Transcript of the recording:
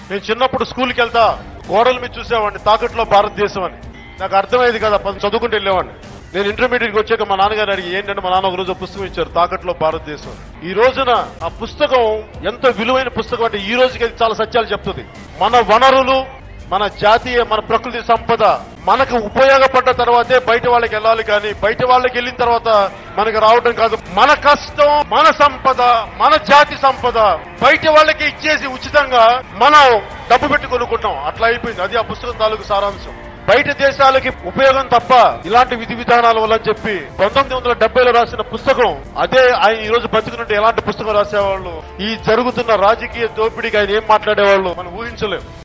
నేను చిన్నప్పుడు స్కూల్కి వెళ్తా గోడల మీద చూసేవాడిని తాకట్లో భారతదేశం అని నాకు అర్థమయ్యేది కదా పది చదువుకుంటూ వెళ్ళేవాడిని నేను ఇంటర్మీడియట్కి వచ్చాక మా నాన్నగారు అడిగి ఏంటంటే మా నాన్న ఒక రోజు ఒక పుస్తకం ఇచ్చారు తాకట్లో భారతదేశం అని. ఈ రోజున ఆ పుస్తకం ఎంత విలువైన పుస్తకం అంటే ఈ రోజుకి అది చాలా సత్యాలు చెప్తుంది మన వనరులు మన జాతీయ మన ప్రకృతి సంపద మనకు ఉపయోగపడ్డ తర్వాతే బయట వాళ్ళకి వెళ్ళాలి కానీ బయట వాళ్ళకి వెళ్ళిన తర్వాత మనకు రావడం కాదు మన కష్టం మన సంపద మన జాతి సంపద బయట వాళ్ళకి ఇచ్చేసి ఉచితంగా మనం డబ్బు పెట్టి కొనుక్కుంటాం అట్లా అయిపోయింది అది ఆ పుస్తకం తాలూకు సారాంశం బయట దేశాలకి ఉపయోగం తప్ప ఇలాంటి విధి విధానాల వల్ల అని చెప్పి పంతొమ్మిది వందల డెబ్బైలో రాసిన పుస్తకం అదే ఆయన ఈ రోజు బతుకుతుంటే ఎలాంటి పుస్తకం రాసేవాళ్ళు ఈ జరుగుతున్న రాజకీయ దోపిడీకి ఆయన ఏం మాట్లాడేవాళ్ళు మనం ఊహించలేం